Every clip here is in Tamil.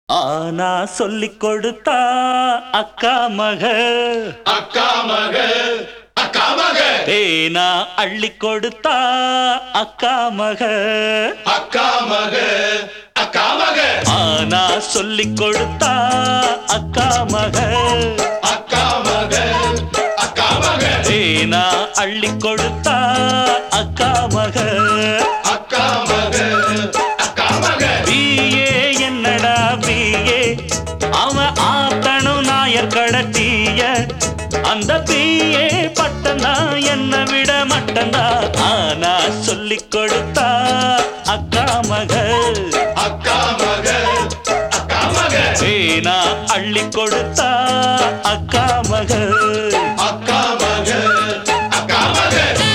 ஆனா சொல்லிக் கொடுத்தா அக்கா மக அக்கா மக அக்கா மக தேனா அள்ளி கொடுத்தா அக்கா மக அக்கா மக அக்கா மக ஆனா சொல்லிக் கொடுத்தா அக்கா மக அக்கா மக அக்கா மக தேனா அள்ளி கொடுத்தா அக்கா மக அக்கா மக அக்கா மக பிஏ என்னடா பிஏ அவன் ஆத்தனும் நாயர் கடத்திய அந்த பிஏ பட்டந்தா என்ன விட மட்டந்தா ஆனா சொல்லிக் கொடுத்தா அக்கா மக அக்கா மக அக்கா மக ஏனா அள்ளி கொடுத்தா அக்கா மக அக்கா மக அக்கா மக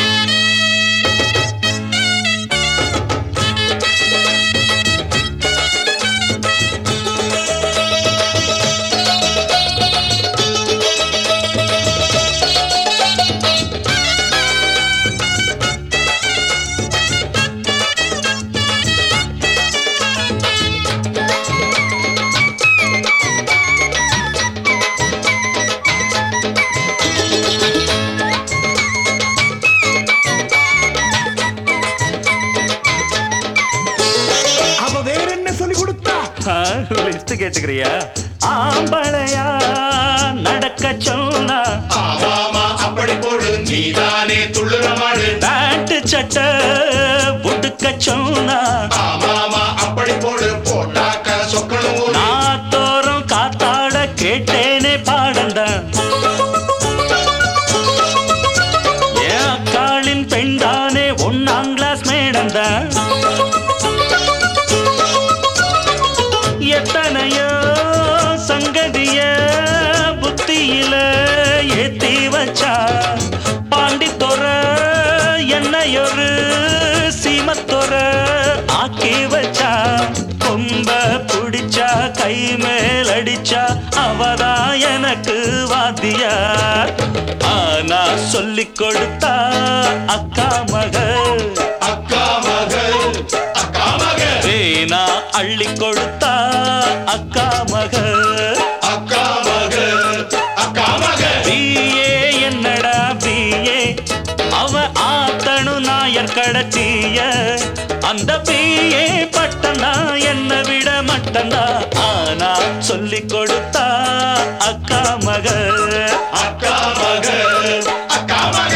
அவ வேற என்ன சொல்லி கொடுத்தா லிஸ்ட் கேட்டுக்கிறியா ஆம்பளையா நடக்க சொன்னா ஆமாமா அப்படி போடு நீதானே துள்ளுற மாடு பேண்ட் சட்டை புடுக்க சொன்னா ஆமாமா அப்படி போடு போட்டாக்க சொக்கணும் ஒரு நாத்தோறும் காத்தாட கேட்டேனே பாடந்தான் என் அக்காளின் பெண்தானே ஒன்னாம் கிளாஸ் மேடந்தான் எத்தனையோ சங்கதிய புத்தியில ஏத்தி வச்சா பாண்டித்தொர என்னையொரு சீமத்தொர ஆக்கி வச்சா கொம்ப புடிச்சா கை மேல் அடிச்சா அவதா எனக்கு வாத்தியார் ஆனா சொல்லிக் கொடுத்தா அக்கா மக அக்கா மக அக்கா மக வேணா அள்ளி கொடுத்தா அக்கா மக அக்கா மக அக்கா மக பிஏ என்னடா பிஏ அவ ஆத்தனு நாயர் கடத்திய அந்த பிஏ பட்டந்தா என்ன விட மட்டந்தா ஆனா சொல்லிக் கொடுத்தா அக்கா மக அக்கா மக அக்கா மக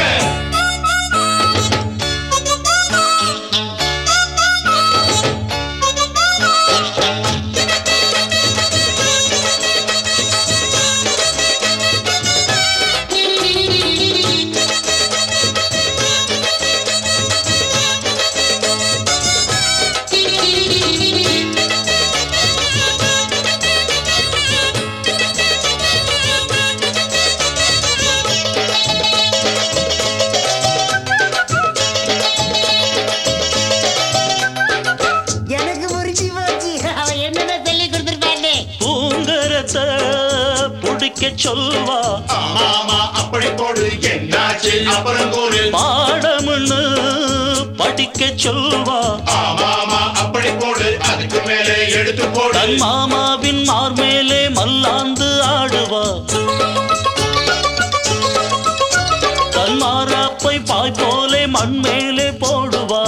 எனக்கு புரிஞ்சு போச்சு அவன் என்னென்ன சொல்லி கொடுத்துருப்பான்னு பூங்கரத்தை புடிக்க சொல்வா ஆமாமா அப்படி போடு என்னாச்சு அப்புறம் கூறு பாடமுன்னு படிக்க சொல்வா ஆமாமா அப்படி போடு அதுக்கு மேலே எடுத்து போடு தன் மாமாவின் மார்மேலே மல்லாந்து ஆடுவா தன் மாறாப்பை பாய் போலே மண் மேலே போடுவா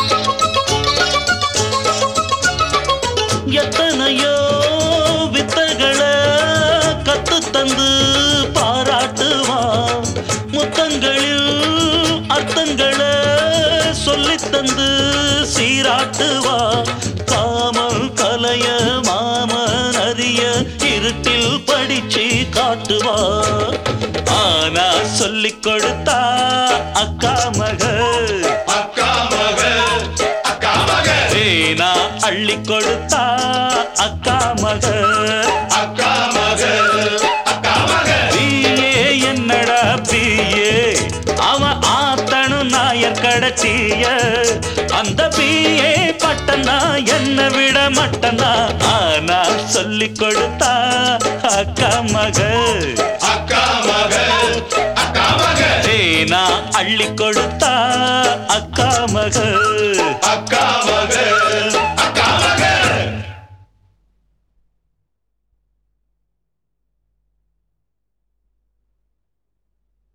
எத்தனையோ வித்தைகளை கத்து தந்து பாராட்டுவா முத்தங்களில் அர்த்தங்களை சொல்லித் தந்து சீராட்டுவா காமல் கலைய மாமன் அறிய இருட்டில் படிச்சு காட்டுவா ஆனா சொல்லிக் கொடுத்தா அக்கா மக அக்கா மக அக்கா மக வேணா அள்ளி கொடுத்தா அக்கா மக அக்கா மக அக்கா மக பிஏ என்னடா பிஏ அவன் ஆத்தனு நாயர் கடத்திய அந்த பிஏ பட்டந்தா என்ன விட மட்டந்தா ஆனா சொல்லிக் கொடுத்தா அக்கா மக அக்கா மக அக்கா மக தேனா அள்ளி கொடுத்தா அக்கா மக